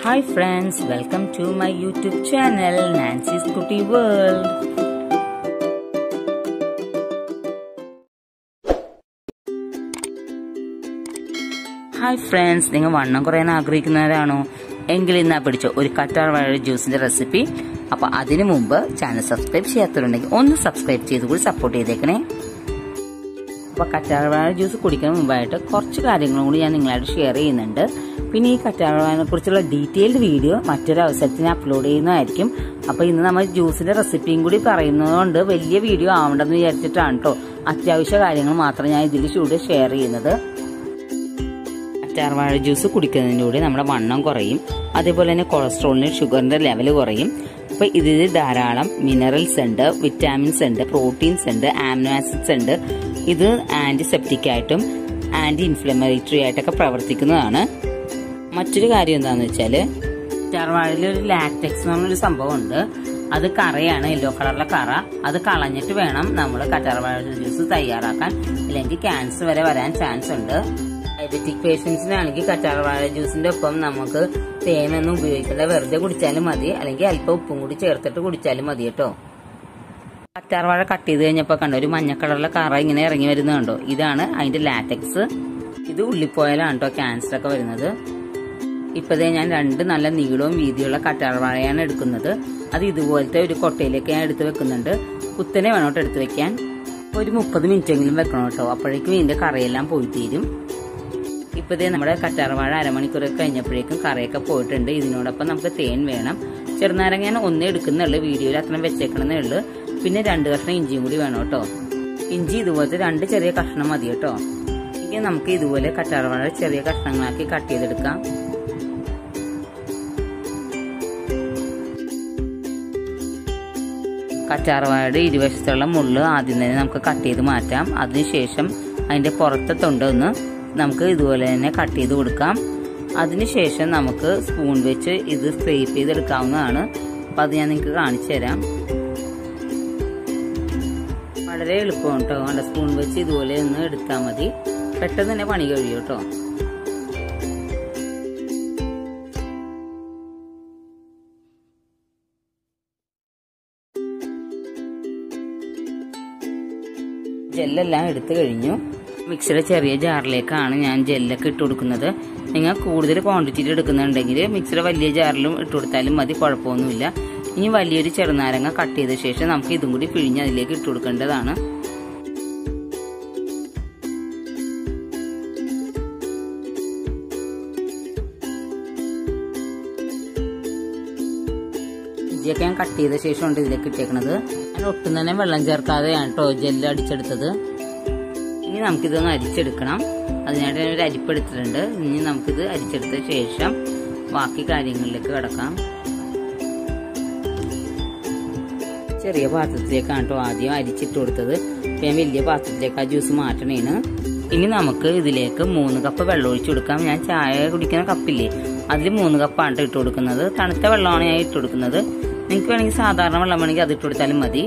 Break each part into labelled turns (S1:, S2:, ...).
S1: Hi friends, welcome to my YouTube channel Nancy's Cookie World. Hi friends നിങ്ങൾ വണ്ണം കുറയാൻ ആഗ്രഹിക്കുന്നവരാണോ എങ്കിൽ ഇന്നാ പിടിച്ചോ ഒരു കറ്റാർ വാഴ ജ്യൂസിന്റെ റെസിപ്പി അപ്പൊ അതിനു മുമ്പ് ചാനൽ സബ്സ്ക്രൈബ് ചെയ്യാത്തവരുണ്ടെങ്കിൽ ഒന്ന് സബ്സ്ക്രൈബ് ചെയ്ത് കൂടി സപ്പോർട്ട് ചെയ്തേക്കണേ അപ്പൊ കറ്റാർവാഴ ജ്യൂസ് കുടിക്കുന്ന മുമ്പായിട്ട് കുറച്ച് കാര്യങ്ങളും കൂടി ഞാൻ നിങ്ങളായിട്ട് ഷെയർ ചെയ്യുന്നുണ്ട് പിന്നെ ഈ കറ്റാർവാഴനെ കുറിച്ചുള്ള ഡീറ്റെയിൽഡ് വീഡിയോ മറ്റൊരു അവസരത്തിന് അപ്ലോഡ് ചെയ്യുന്നതായിരിക്കും അപ്പൊ ഇന്ന് നമ്മൾ ജ്യൂസിന്റെ റെസിപ്പിയും കൂടി പറയുന്നതുകൊണ്ട് വലിയ വീഡിയോ ആവണ്ടെന്ന് വിചാരിച്ചിട്ടാണ് കേട്ടോ അത്യാവശ്യ കാര്യങ്ങൾ മാത്രം ഞാൻ ഇതിൽ ചൂട് ഷെയർ ചെയ്യുന്നത് കറ്റാർവാഴ ജ്യൂസ് കുടിക്കുന്നതിലൂടെ നമ്മുടെ വണ്ണം കുറയും അതേപോലെ തന്നെ കൊളസ്ട്രോളിന് ഷുഗറിന്റെ ലെവൽ കുറയും അപ്പൊ ഇതിൽ ധാരാളം മിനറൽസ് ഉണ്ട് വിറ്റാമിൻസ് ഉണ്ട് പ്രോട്ടീൻസ് ഉണ്ട് ആമിനോ ആസിഡ്സ് ഉണ്ട് ഇത് ആന്റിസെപ്റ്റിക് ആയിട്ടും ആന്റി ഇൻഫ്ലമേറ്ററി ആയിട്ടൊക്കെ പ്രവർത്തിക്കുന്നതാണ് മറ്റൊരു കാര്യം എന്താണെന്ന് വെച്ചാല് കറ്റാർവാഴയിൽ ഒരു ലാക്ടെക്സ് എന്ന് പറഞ്ഞൊരു സംഭവം ഉണ്ട് അത് കറയാണ് യെല്ലോ കളറിലെ കറ അത് കളഞ്ഞിട്ട് വേണം നമ്മൾ കറ്റാർവാഴ ജ്യൂസ് തയ്യാറാക്കാൻ ഇല്ലെങ്കിൽ ക്യാൻസർ വരെ വരാൻ ചാൻസ് ഉണ്ട് ഡയബറ്റിക് പേഷ്യൻസിനാണെങ്കിൽ കറ്റാർവാഴ ജ്യൂസിന്റെ ഒപ്പം നമുക്ക് തേനൊന്നും ഉപയോഗിക്കേണ്ട വെറുതെ കുടിച്ചാലും മതി അല്ലെങ്കിൽ അല്പം ഉപ്പും കൂടി ചേർത്തിട്ട് കുടിച്ചാലും മതി കേട്ടോ കറ്റാർവാഴ കട്ട് ചെയ്ത് കഴിഞ്ഞപ്പോൾ കണ്ടോ ഒരു മഞ്ഞ കളറിലെ കറ ഇങ്ങനെ ഇറങ്ങി വരുന്നത് കണ്ടോ ഇതാണ് അതിന്റെ ലാറ്റക്സ് ഇത് ഉള്ളിപ്പോയാലാണ് കേട്ടോ ക്യാൻസർ ഒക്കെ വരുന്നത് ഇപ്പതേ ഞാൻ രണ്ട് നല്ല നീളവും വീതിയുള്ള കറ്റാർവാഴയാണ് എടുക്കുന്നത് അത് ഇതുപോലത്തെ ഒരു കൊട്ടയിലേക്ക് ഞാൻ എടുത്ത് വെക്കുന്നുണ്ട് കുത്തനെ വേണം കേട്ടോ എടുത്ത് വെക്കാൻ ഒരു മുപ്പത് മിനിറ്റ് എങ്കിലും വെക്കണം കേട്ടോ അപ്പോഴേക്കും ഇതിന്റെ കറയെല്ലാം പോയി തീരും ഇപ്പതേ നമ്മുടെ കറ്റാർവാഴ അരമണിക്കൂറൊക്കെ കഴിഞ്ഞപ്പോഴേക്കും കറയൊക്കെ പോയിട്ടുണ്ട് ഇതിനോടൊപ്പം നമുക്ക് തേൻ വേണം ചെറുനാരങ്ങ ഞാൻ ഒന്നേ എടുക്കുന്നുള്ളൂ വീഡിയോയിൽ അത്ര വെച്ചേക്കണമെന്നേ ഉള്ളൂ പിന്നെ രണ്ട് കഷ്ണം ഇഞ്ചിയും കൂടി വേണം കേട്ടോ ഇഞ്ചി ഇതുപോലത്തെ രണ്ട് ചെറിയ കഷ്ണം മതി കേട്ടോ ഇനി നമുക്ക് ഇതുപോലെ കറ്റാർവാഴ ചെറിയ കഷ്ണങ്ങളാക്കി കട്ട് ചെയ്തെടുക്കാം കറ്റാർവാഴയുടെ ഇരുവശത്തുള്ള മുള്ള് ആദ്യം തന്നെ നമുക്ക് കട്ട് ചെയ്ത് മാറ്റാം അതിനുശേഷം അതിന്റെ പുറത്തെ തൊണ്ട് ഒന്ന് നമുക്ക് ഇതുപോലെ തന്നെ കട്ട് ചെയ്ത് കൊടുക്കാം അതിനുശേഷം നമുക്ക് സ്പൂൺ വെച്ച് ഇത് സ്ക്രേപ്പ് ചെയ്തെടുക്കാവുന്നതാണ് അപ്പം അത് ഞാൻ നിങ്ങൾക്ക് കാണിച്ചു തരാം വളരെ എളുപ്പമാണ് കേട്ടോ നല്ല സ്പൂൺ വെച്ച് ഇതുപോലെ ഒന്ന് എടുത്താൽ മതി പെട്ടെന്ന് തന്നെ പണി കഴിയും കേട്ടോ ജെല്ലെല്ലാം എടുത്തു കഴിഞ്ഞു മിക്സിയുടെ ചെറിയ ജാറിലേക്കാണ് ഞാൻ ജെല്ലൊക്കെ ഇട്ട് കൊടുക്കുന്നത് നിങ്ങൾ കൂടുതൽ ക്വാണ്ടിറ്റിയിൽ എടുക്കുന്നുണ്ടെങ്കിൽ മിക്സിയുടെ വലിയ ജാറിലും ഇട്ട് കൊടുത്താലും മതി കുഴപ്പമൊന്നുമില്ല ഇനി വലിയൊരു ചെറുനാരങ്ങ കട്ട് ചെയ്ത ശേഷം നമുക്ക് ഇതും കൂടി പിഴിഞ്ഞ് അതിലേക്ക് ഇട്ട് കൊടുക്കേണ്ടതാണ് ഇഞ്ചിയൊക്കെ ഞാൻ കട്ട് ചെയ്ത ശേഷമുണ്ട് ഇതിലേക്ക് ഇട്ടേക്കണത് ഞാൻ ഒട്ടും തന്നെ വെള്ളം ചേർക്കാതെയാണ് കേട്ടോ ജെല്ല് അടിച്ചെടുത്തത് ഇനി നമുക്കിതൊന്ന് അരിച്ചെടുക്കണം അതിനായിട്ട് ഞാൻ ഒരു അരിപ്പ് എടുത്തിട്ടുണ്ട് ഇനി നമുക്കിത് അരിച്ചെടുത്ത ശേഷം ബാക്കി കാര്യങ്ങളിലേക്ക് കിടക്കാം ചെറിയ പാത്രത്തിലേക്കാണ് കേട്ടോ ആദ്യം അരിച്ചിട്ട് കൊടുത്തത് ഞാൻ വലിയ പാത്രത്തിലേക്ക് ആ ജ്യൂസ് മാറ്റണേന് ഇനി നമുക്ക് ഇതിലേക്ക് മൂന്ന് കപ്പ് വെള്ളം ഒഴിച്ചു കൊടുക്കാം ഞാൻ ചായ കുടിക്കുന്ന കപ്പില്ലേ അതിൽ മൂന്ന് കപ്പാണ് ഇട്ട് കൊടുക്കുന്നത് തണുത്ത വെള്ളമാണ് ഞാൻ ഇട്ട് കൊടുക്കുന്നത് നിങ്ങൾക്ക് വേണമെങ്കിൽ സാധാരണ വെള്ളം വേണമെങ്കിൽ അത് ഇട്ട് കൊടുത്താലും മതി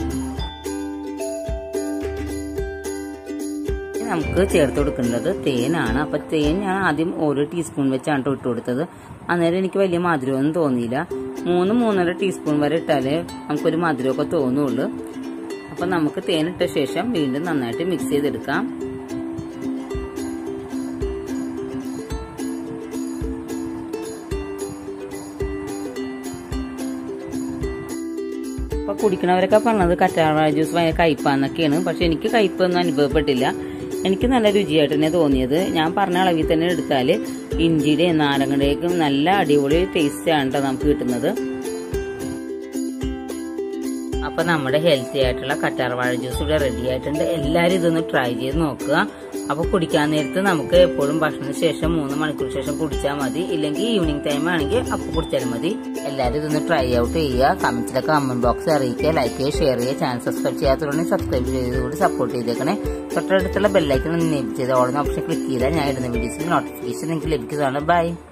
S1: നമുക്ക് ചേർത്ത് കൊടുക്കേണ്ടത് തേനാണ് അപ്പൊ തേൻ ഞാൻ ആദ്യം ഓരോ ടീസ്പൂൺ വെച്ചാണ് ഇട്ട് കൊടുത്തത് അന്നേരം എനിക്ക് വലിയ മധുരമൊന്നും തോന്നിയില്ല മൂന്ന് മൂന്നര ടീസ്പൂൺ വരെ ഇട്ടാലേ നമുക്കൊരു മധുരമൊക്കെ തോന്നുള്ളൂ അപ്പൊ നമുക്ക് തേനിട്ട ശേഷം വീണ്ടും നന്നായിട്ട് മിക്സ് ചെയ്തെടുക്കാം അപ്പൊ കുടിക്കണവരൊക്കെ പറഞ്ഞത് കറ്റാർവാഴ ജ്യൂസ് ഭയങ്കര കയ്പാന്നൊക്കെയാണ് പക്ഷെ എനിക്ക് കയ്പൊന്നും അനുഭവപ്പെട്ടില്ല എനിക്ക് നല്ല രുചിയായിട്ട് തന്നെ തോന്നിയത് ഞാൻ പറഞ്ഞ അളവിൽ തന്നെ എടുത്താൽ ഇഞ്ചിയുടെ നാരങ്ങയുടെയൊക്കെ നല്ല അടിപൊളി ടേസ്റ്റ് ആണ് കേട്ടോ നമുക്ക് കിട്ടുന്നത് അപ്പൊ നമ്മുടെ ഹെൽത്തി ആയിട്ടുള്ള കറ്റാർവാഴ ജ്യൂസ് ഇവിടെ റെഡി ആയിട്ടുണ്ട് എല്ലാവരും ഇതൊന്ന് ട്രൈ ചെയ്ത് നോക്കുക അപ്പൊ കുടിക്കാൻ നേരത്ത് നമുക്ക് എപ്പോഴും ഭക്ഷണത്തിന് ശേഷം മൂന്ന് മണിക്കൂർ ശേഷം കുടിച്ചാൽ മതി ഇല്ലെങ്കിൽ ഈവനിങ് ടൈം ആണെങ്കിൽ അപ്പൊ കുടിച്ചാലും മതി എല്ലാവരും ഇതൊന്ന് ട്രൈ ഔട്ട് ചെയ്യുക കമന്റ്സിലൊക്കെ കമന്റ് ബോക്സ് അറിയിക്കുക ലൈക്ക് ചെയ്യുക ഷെയർ ചെയ്യുക ചാനൽ സബ്സ്ക്രൈബ് ചെയ്യാത്തതുകൊണ്ട് സബ്സ്ക്രൈബ് ചെയ്തുകൂടി സപ്പോർട്ട് ചെയ്തേക്കണേ തൊട്ടടുത്തുള്ള ബെല്ലൈക്കൺ എനേബിൾ ചെയ്ത് ഓടുന്ന ഓപ്ഷൻ ക്ലിക്ക് ചെയ്താൽ ഞാൻ ഇടുന്ന വീഡിയോസിന് നോട്ടിഫിക്കേഷൻ നിങ്ങൾക്ക് ലഭിക്കുന്നതാണ് ബൈ